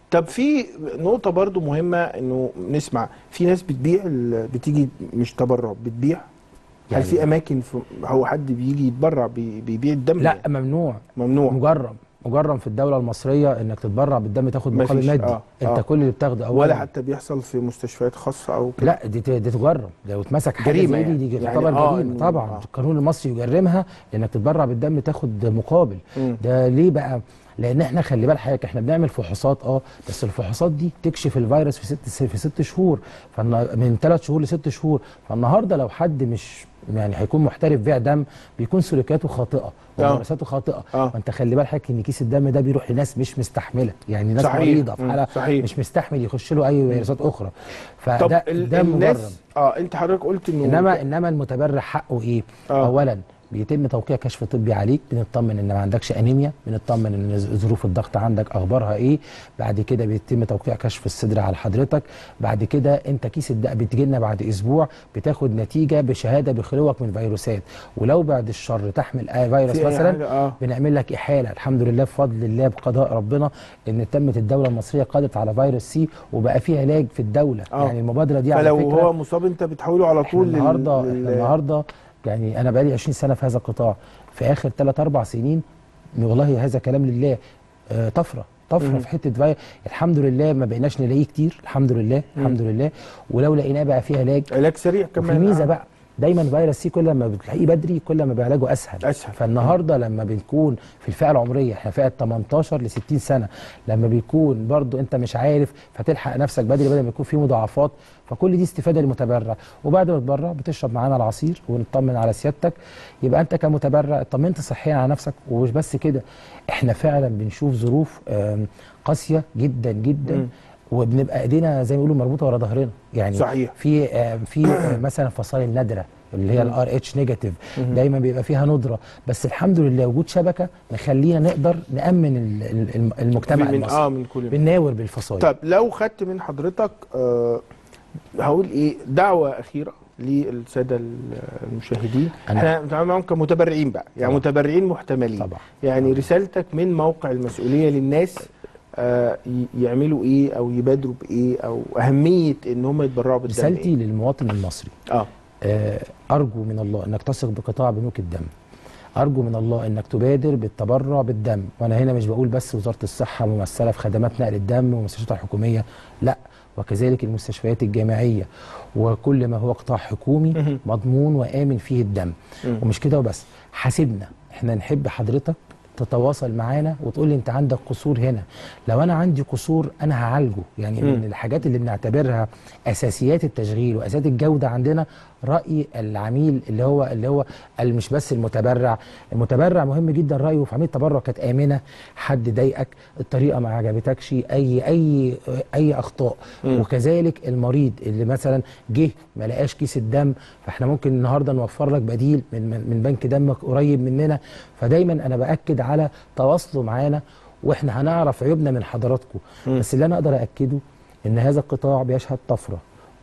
طب في نقطة برضو مهمة انه نسمع في ناس بتبيع ال- بتيجي مش تبرع بتبيع هل يعني- في اماكن في هو حد بيجي يتبرع بي- بيبيع الدم لا يعني؟ ممنوع ممنوع مجرم مجرم في الدوله المصريه انك تتبرع بالدم تاخد مفيش. مقابل مادي آه، انت آه. كل اللي بتاخده اولا ولا حتى بيحصل في مستشفيات خاصة او كده لا دي ت- دي تجرم لو اتمسك حاجه جريمة زي دي يعني. دي يعني تعتبر آه، جريمه إنه- طبعا آه. القانون المصري يجرمها لانك تتبرع بالدم تاخد مقابل مم. ده ليه بقى لان احنا خلي بال حضرتك احنا بنعمل فحوصات اه بس الفحوصات دي تكشف الفيروس في ست في ست شهور فالنا- من ثلاث شهور لست شهور فالنهارده لو حد مش يعني هيكون محترف بيع دم بيكون سلوكياته خاطئه آه. وممارساته خاطئه آه. فانت خلي بال حضرتك ان كيس الدم ده بيروح لناس مش مستحمله يعني ناس صحيح. مريضه في مم. حاله صحيح. مش مستحمل يخش له اي فيروسات اخرى طب فده ال- ده مجرم الناس اه انت حضرتك قلت انه انما انما المتبرع حقه ايه؟ آه. اولا بيتم توقيع كشف طبي عليك بنطمن ان ما عندكش انيميا بنطمن ان ز- ظروف الضغط عندك اخبارها ايه بعد كده بيتم توقيع كشف الصدر على حضرتك بعد كده انت كيس الدم بتجي لنا بعد اسبوع بتاخد نتيجه بشهاده بخلوك من فيروسات ولو بعد الشر تحمل اي فيروس في أي مثلا حاجة؟ آه. بنعمل لك احاله الحمد لله بفضل الله بقضاء ربنا ان تمت الدوله المصريه قضت على فيروس سي وبقى في علاج في الدوله آه. يعني المبادره دي على فلو فكره هو مصاب انت بتحوله على احنا طول لل- النهارده لل- احنا النهارده يعني انا بقالي 20 سنه في هذا القطاع في اخر 3 4 سنين والله هذا كلام لله آه، طفره طفره مم. في حته فيروس الحمد لله ما بقيناش نلاقيه كتير الحمد لله الحمد لله ولو لقيناه بقى فيه علاج علاج سريع كمان وفي ميزه آه. بقى دايما فيروس سي كل ما بتلاقيه بدري كل ما بعلاجه اسهل أسهل. فالنهارده لما بنكون في الفئه العمريه احنا فئه 18 ل 60 سنه لما بيكون برضو انت مش عارف فتلحق نفسك بدري بدل ما يكون في مضاعفات فكل دي استفاده للمتبرع وبعد ما تتبرع بتشرب معانا العصير ونطمن على سيادتك يبقى انت كمتبرع اطمنت صحيا على نفسك ومش بس كده احنا فعلا بنشوف ظروف آم، قاسيه جدا جدا مم. وبنبقى ايدينا زي ما بيقولوا مربوطه ورا ظهرنا يعني صحيح. في آه، في آه، مثلا فصائل نادره اللي هي الار اتش نيجاتيف دايما بيبقى فيها ندره بس الحمد لله وجود شبكه مخلينا نقدر نامن ال- ال- الم- المجتمع من المصري اه من كل بنناور بالفصائل طب لو خدت من حضرتك آه هقول ايه دعوه اخيره للساده ال- المشاهدين أنا- احنا بنتعامل معاهم كمتبرعين بقى يعني طبعا. متبرعين محتملين طبعا. يعني رسالتك من موقع المسؤوليه للناس آه ي- يعملوا ايه او يبادروا بايه او اهميه ان هم يتبرعوا بالدم رسالتي إيه؟ للمواطن المصري اه آه، أرجو من الله أنك تثق بقطاع بنوك الدم أرجو من الله أنك تبادر بالتبرع بالدم وأنا هنا مش بقول بس وزارة الصحة ممثلة في خدمات نقل الدم والمستشفيات الحكومية لا وكذلك المستشفيات الجامعية وكل ما هو قطاع حكومي مهم. مضمون وآمن فيه الدم مم. ومش كده وبس حاسبنا احنا نحب حضرتك تتواصل معانا وتقول لي انت عندك قصور هنا لو انا عندي قصور انا هعالجه يعني من مم. الحاجات اللي بنعتبرها اساسيات التشغيل واساسيات الجوده عندنا راي العميل اللي هو اللي هو ال- مش بس المتبرع المتبرع مهم جدا رايه في عمليه التبرع كانت امنه حد ضايقك الطريقه ما عجبتكش اي اي اي اخطاء مم. وكذلك المريض اللي مثلا جه ما لقاش كيس الدم فاحنا ممكن النهارده نوفر لك بديل من من من بنك دمك قريب مننا فدايما انا باكد على تواصلوا معانا واحنا هنعرف عيوبنا من حضراتكم مم. بس اللي انا اقدر اكده ان هذا القطاع بيشهد طفره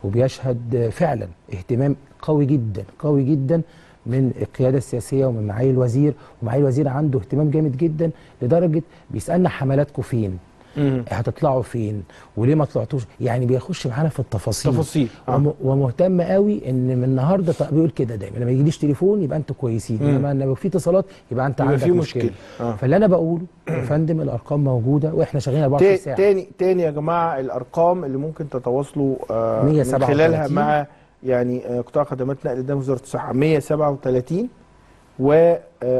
وبيشهد فعلا اهتمام قوي جدا قوي جدا من القياده السياسيه ومن معالي الوزير ومعالي الوزير عنده اهتمام جامد جدا لدرجه بيسالنا حملاتكم فين مم. هتطلعوا فين وليه ما طلعتوش يعني بيخش معانا في التفاصيل تفاصيل آه. وم ومهتم قوي ان من النهارده ط- بيقول كده دايما لما يجيليش تليفون يبقى انتوا كويسين مم. انما لما في اتصالات يبقى انت يبقى عندك في مشكله, مشكلة. آه. فاللي انا بقوله يا فندم الارقام موجوده واحنا شغالين 24 تا- ساعه تاني تاني يا جماعه الارقام اللي ممكن تتواصلوا آه من 137 خلالها مع يعني آه قطاع خدمات نقل الدم وزاره الصحه 137 و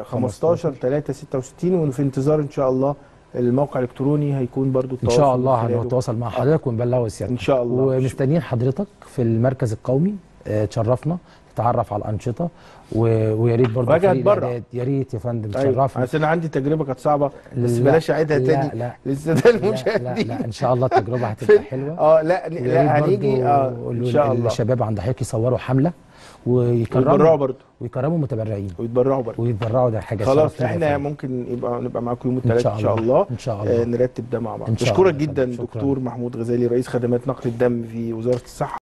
15 366 وفي انتظار ان شاء الله الموقع الالكتروني هيكون برضو ان التواصل شاء من الله خلاله. هنتواصل مع حضرتك ونبلغه سيادتك إن شاء الله. ومستنيين حضرتك في المركز القومي آه، تشرفنا تتعرف على الانشطه و- ويا ريت برضه وأجي فريق أتبرع. الإعداد. يا ريت يا فندم ايوه تشرفنا عشان انا عندي تجربه كانت صعبه بس لا، بلاش اعيدها لا، تاني لا. للساده لا لا المشاهدين لا ان شاء الله التجربه هتبقى حلوه اه لا ويا لا ريت هنيجي برضو اه ان شاء الله الشباب عند حضرتك يصوروا حمله ويتبرعوا ويكرموا برضو ويكرموا متبرعين ويتبرعوا برضو ويتبرعوا ده حاجه خلاص شرف لينا احنا فعلا. ممكن يبقى نبقى معاكم يوم إن الثلاث شاء ان شاء الله. الله إن شاء الله. آه نرتب ده مع بعض إن شاء بشكرك الله. جدا شكراً. دكتور محمود غزالي رئيس خدمات نقل الدم في وزاره الصحه